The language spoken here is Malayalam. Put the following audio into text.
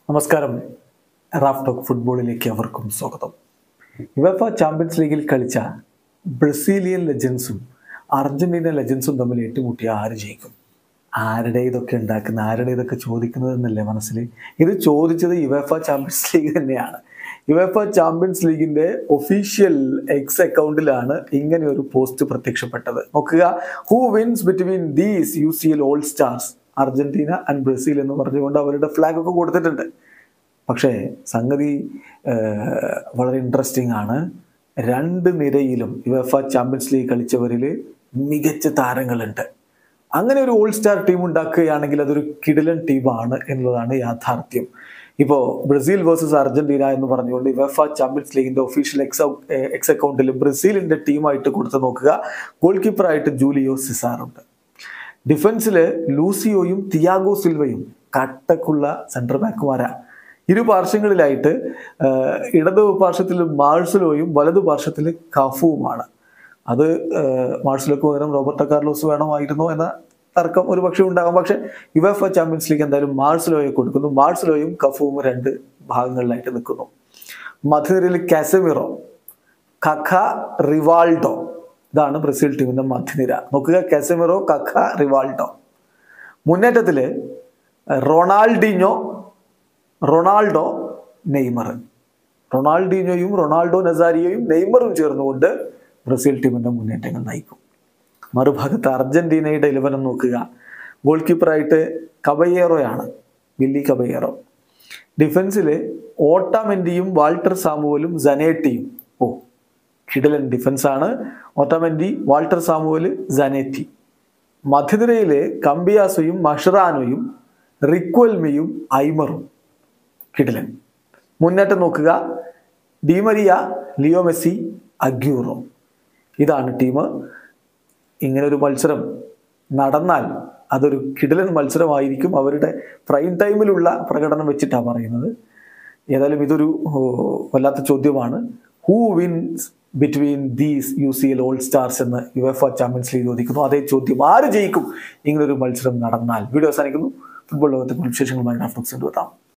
നമസ്കാരം റാഫ് ടോക്ക് ഫുട്ബോളിലേക്ക് അവർക്കും സ്വാഗതം യുവഫ ചാമ്പ്യൻസ് ലീഗിൽ കളിച്ച ബ്രസീലിയൻ ലെജൻസും അർജന്റീന ലെജൻസും തമ്മിൽ ഏറ്റുമുട്ടിയ ആര് ജയിക്കും ആരുടെ ഇതൊക്കെ ഉണ്ടാക്കുന്ന ആരുടെ ഇതൊക്കെ ചോദിക്കുന്നത് എന്നല്ലേ മനസ്സിൽ ഇത് ചോദിച്ചത് യുവഫ ചാമ്പ്യൻസ് ലീഗ് തന്നെയാണ് യുവഫ ചാമ്പ്യൻസ് ലീഗിന്റെ ഒഫീഷ്യൽ എക്സ് അക്കൗണ്ടിലാണ് ഇങ്ങനെ ഒരു പോസ്റ്റ് പ്രത്യക്ഷപ്പെട്ടത് നോക്കുക who wins between these U C L all stars Argentina and Brazil എന്ന് പറഞ്ഞുകൊണ്ട് അവരുടെ ഫ്ലാഗ് ഒക്കെ കൊടുത്തിട്ടുണ്ട് പക്ഷേ സംഗതി ഏഹ്, വളരെ ഇൻട്രസ്റ്റിംഗ് ആണ് രണ്ട് നിരയിലും യുവഫ ചാമ്പ്യൻസ് ലീഗ് കളിച്ചവരിൽ മികച്ച താരങ്ങളുണ്ട് അങ്ങനെ ഒരു ഓൾ സ്റ്റാർ ടീം ഉണ്ടാക്കുകയാണെങ്കിൽ അതൊരു കിടിലൻ ടീമാണ് എന്നുള്ളതാണ് യാഥാർത്ഥ്യം ഇപ്പോൾ ബ്രസീൽ വേഴ്സസ് അർജന്റീന എന്ന് പറഞ്ഞുകൊണ്ട് യുവഫ ചാമ്പ്യൻസ് ലീഗിന്റെ ഒഫീഷ്യൽ എക്സ് എക്സ് അക്കൗണ്ടിൽ ബ്രസീലിന്റെ ടീമായിട്ട് കൊടുത്തു നോക്കുക ഗോൾ കീപ്പറായിട്ട് ജൂലിയോ സിസാറുണ്ട് ഡിഫൻസിൽ ലൂസിയോയും തിയാഗോ സിൽവയും കട്ടക്കുള്ള സെൻട്രൽ ബാക്കുമാരാ ഇരു പാർശ്വങ്ങളിലായിട്ട് ആഹ്, ഇടതു പാർശ്വത്തിൽ മാഴ്സലോയും വലതു പാർശ്വത്തിൽ കഫുവുമാണ് അത് ആഹ്, മാഴ്സലോക്ക് പകരം റോബർട്ടോ കാർലോസ് വേണമായിരുന്നോ എന്ന തർക്കം ഒരു പക്ഷേ ഉണ്ടാകാം പക്ഷെ യുവഫ ചാമ്പ്യൻസ് ലീഗ് എന്തായാലും മാഴ്സലോയെ കൊടുക്കുന്നു മാഴ്സലോയും കഫുവും രണ്ട് ഭാഗങ്ങളിലായിട്ട് നിൽക്കുന്നു മധുരയിൽ കാസമിറോ കഖ റിവാൾഡോ ഇതാണ് ബ്രസീൽ ടീമിന്റെ മധ്യനിര നോക്കുക കാസമിറോ കഖ റിവാൾഡോ മുന്നേറ്റത്തില് റൊണാൾഡിഞ്ഞോ റൊണാൾഡോ നെയ്മർ റൊണാൾഡിഞ്ഞോയും റൊണാൾഡോ നസാരിയോയും നെയ്മറും ചേർന്നുകൊണ്ട് ബ്രസീൽ ടീമിന്റെ മുന്നേറ്റങ്ങൾ നയിക്കും മറുഭാഗത്ത് അർജന്റീനയുടെ ഇലവനം നോക്കുക ഗോൾ കീപ്പറായിട്ട് കബയേറോയാണ് വില്ലി കബയേറോ ഡിഫൻസിൽ ഓട്ടാമെൻഡിയും വാൾട്ടർ സാമുവലും സനേറ്റിയും ഓ കിടലൻ ഡിഫൻസാണ് ഓട്ടോമെൻഡി വാൾട്ടർ സാമുവൽ സനേറ്റി മധ്യനിരയിലെ കമ്പിയാസോയും മഷറാനോയും റിക്വൽമിയും ഐമറും കിടലൻ മുന്നേറ്റം നോക്കുക ഡിമരിയ ലിയോ മെസ്സി അഗ്യൂറോ ഇതാണ് ടീം ഇങ്ങനെ ഒരു മത്സരം നടന്നാൽ അതൊരു കിടലൻ മത്സരമായിരിക്കും അവരുടെ പ്രൈം ടൈമിലുള്ള പ്രകടനം വെച്ചിട്ടാണ് പറയുന്നത് ഏതായാലും ഇതൊരു ഓ, വല്ലാത്ത ചോദ്യമാണ് who wins between these U C L all stars എന്ന് യുഎഫ ചാമ്പ്യൻസ് ലീഗ് ചോദിക്കുന്നു അതേ ചോദ്യം ആര് ജയിക്കും ഇങ്ങനൊരു മത്സരം നടന്നാൽ വീഡിയോ അവസാനിക്കുന്നു ഫുട്ബോൾ ലോകത്തെ വിശേഷങ്ങളുമായി റാഫ്റ്റോക്സ് കൊണ്ടുവരാം